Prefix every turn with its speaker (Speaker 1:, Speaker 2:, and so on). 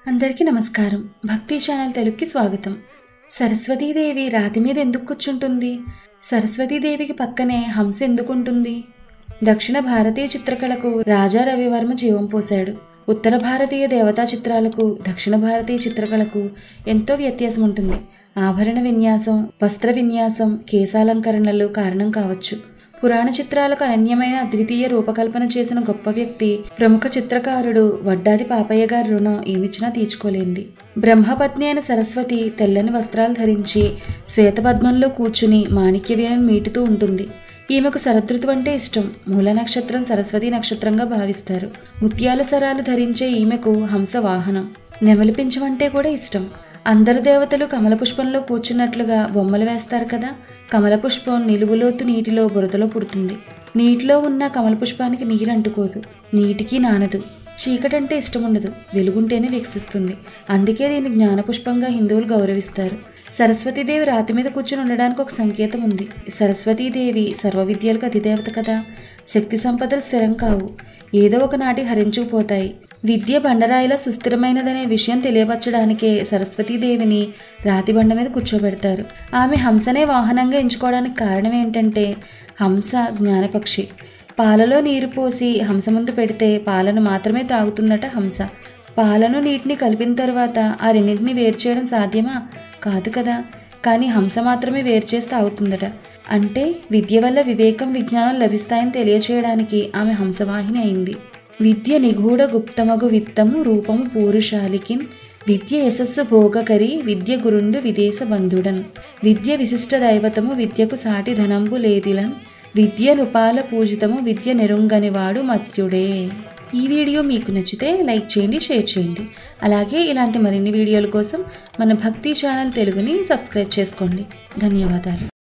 Speaker 1: అందరికీ నమస్కారం భక్తి ఛానల్ తెలుగుకి స్వాగతం సరస్వతీదేవి రాతి మీద ఎందుకు కూర్చుంటుంది సరస్వతీదేవికి పక్కనే హంస ఎందుకుంటుంది దక్షిణ భారతీయ చిత్రకళకు రాజా రవివర్మ జీవం పోశాడు ఉత్తర భారతీయ దేవతా చిత్రాలకు దక్షిణ భారతీయ చిత్రకళకు ఎంతో వ్యత్యాసం ఉంటుంది ఆభరణ విన్యాసం వస్త్ర విన్యాసం కేశాలంకరణలు కారణం కావచ్చు పురాణ చిత్రాలకు అనన్యమైన అద్వితీయ రూపకల్పన చేసిన గొప్ప వ్యక్తి ప్రముఖ చిత్రకారుడు వడ్డాది పాపయ్య గారి రుణం ఏమిచ్చినా తీర్చుకోలేంది బ్రహ్మపత్ని అయిన సరస్వతి తెల్లని వస్త్రాలు ధరించి శ్వేతపద్మంలో కూర్చుని మాణిక్య వీణను మీటుతూ ఉంటుంది ఈమెకు శరదృతువు అంటే ఇష్టం మూల నక్షత్రం సరస్వతి నక్షత్రంగా భావిస్తారు ముత్యాల సరాలు ధరించే ఈమెకు హంస వాహనం నెమలి పింఛమంటే కూడా ఇష్టం అందరు దేవతలు కమల పుష్పంలో కూర్చున్నట్లుగా బొమ్మలు వేస్తారు కదా కమల పుష్పం నిలువులోతు నీటిలో బురదలో పుడుతుంది నీటిలో ఉన్న కమల పుష్పానికి నీరు అంటుకోదు నీటికి నానదు చీకటంటే ఇష్టం ఉండదు వెలుగుంటేనే వికసిస్తుంది అందుకే దీన్ని జ్ఞానపుష్పంగా హిందువులు గౌరవిస్తారు సరస్వతీదేవి రాతి మీద కూర్చుని ఉండడానికి ఒక సంకేతం ఉంది సరస్వతీదేవి సర్వ విద్యలకు అధిదేవత కదా శక్తి సంపదలు స్థిరం కావు ఏదో ఒక నాటి హరించుకుపోతాయి విద్య బండరాయిలో సుస్థిరమైనదనే విషయం తెలియపరచడానికే సరస్వతీదేవిని రాతి బండ మీద కూర్చోబెడతారు ఆమె హంసనే వాహనంగా ఎంచుకోవడానికి కారణం ఏంటంటే హంస జ్ఞానపక్షి పాలలో నీరు పోసి హంస ముందు పెడితే పాలను మాత్రమే తాగుతుందట హంస పాలను నీటిని కలిపిన తర్వాత ఆ రెండింటిని వేరు చేయడం సాధ్యమా కాదు కదా కానీ హంస మాత్రమే వేరు చేస్తే అవుతుందట అంటే విద్య వల్ల వివేకం విజ్ఞానం లభిస్తాయని తెలియచేయడానికి ఆమె హంసవాహిని అయింది విద్య నిగూఢ గుప్తమగు విత్తము రూపము పూరుషాలికిన్ విద్య యశస్సు భోగకరి విద్య గురుండు విదేశ బంధుడన్ విద్య విశిష్ట దైవతము విద్యకు సాటి ధనంబు లేదిలన్ విద్య నృపాల పూజితము విద్య నెరుంగనివాడు మత్యుడే ఈ వీడియో మీకు నచ్చితే లైక్ చేయండి షేర్ చేయండి అలాగే ఇలాంటి మరిన్ని వీడియోల కోసం మన భక్తి ఛానల్ తెలుగుని సబ్స్క్రైబ్ చేసుకోండి ధన్యవాదాలు